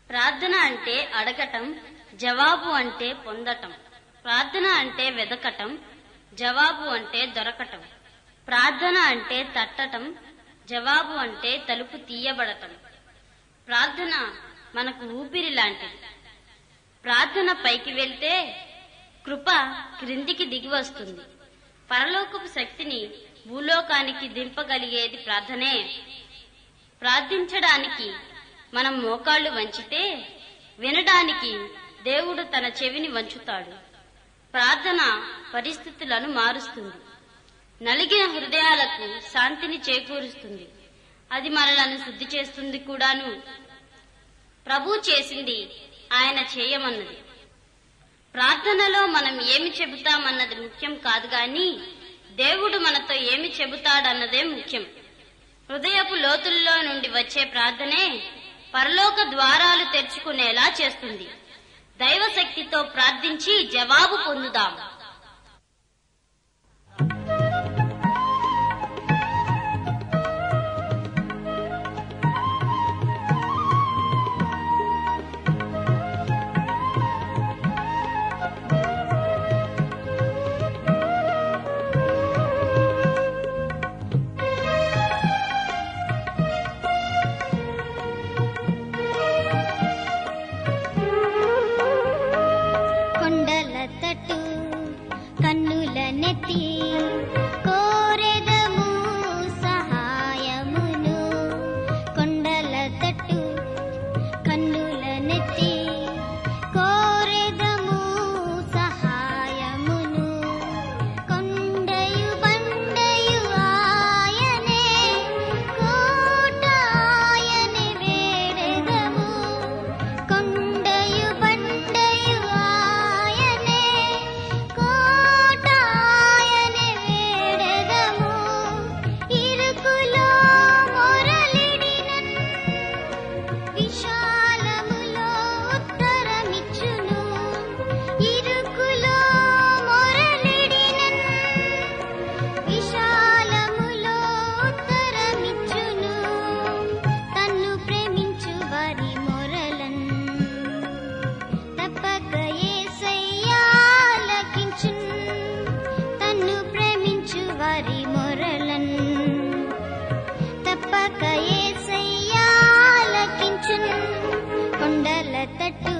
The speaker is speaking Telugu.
ప్రార్థన అంటే అడగటం జవాబు అంటే పొందటం ప్రార్థన అంటే వెదకటం జవాబు అంటే దొరకటం ప్రార్థన అంటే తట్టటం జవాబు అంటే తలుపు తీయబడటం ప్రార్థన మనకు ఊపిరి లాంటిది ప్రార్థన పైకి వెళ్తే కృప క్రిందికి దిగి వస్తుంది పరలోకపు శక్తిని భూలోకానికి దింపగలిగేది ప్రార్థనే ప్రార్థించడానికి మనం మోకాళ్ళు వంచితే వినడానికి దేవుడు తన చెవిని వంచుతాడు ప్రార్థన పరిస్థితులను మారుస్తుంది నలిగిన హృదయాలకు శాంతిని చేకూరుస్తుంది అది మనలను శుద్ధి చేస్తుంది కూడాను ప్రభు చేసింది ఆయన చేయమన్నది ప్రార్థనలో మనం ఏమి చెబుతామన్నది ముఖ్యం కాదు గాని దేవుడు మనతో ఏమి చెబుతాడన్నదే ముఖ్యం హృదయపు లోతుల్లో నుండి వచ్చే ప్రార్థనే పరలోక ద్వారాలు తెరుచుకునేలా చేస్తుంది దైవశక్తితో ప్రార్థించి జవాబు పొందుదాం కొండల తట్టు కన్నుల నెత్తి కోరెదము సహాయమును కొండల తట్టు కన్నుల నెత్తి కోరెదము సహాయమును కొండయు బండయు ఆయనే కోట ఆయనే వేడెదము కొండయు బండయు ఆయనే కోట ఆయనే వేడెదము ఇరుకులో మొరలిడినన్ విశాలములో ఉత్తరమిచ్చును ఇరుకులో మొరలిడినన్ విశాలములో ఉత్తరమిచ్చును తన్ను ప్రేమించు వారి మొరలన్ తప్పక యేసయ్యా ఆలకించున్ తన్ను ప్రేమించు వారి మొరలన్ తప్పక యేసయ్యా ఆలకించున్ కొండల తట్టు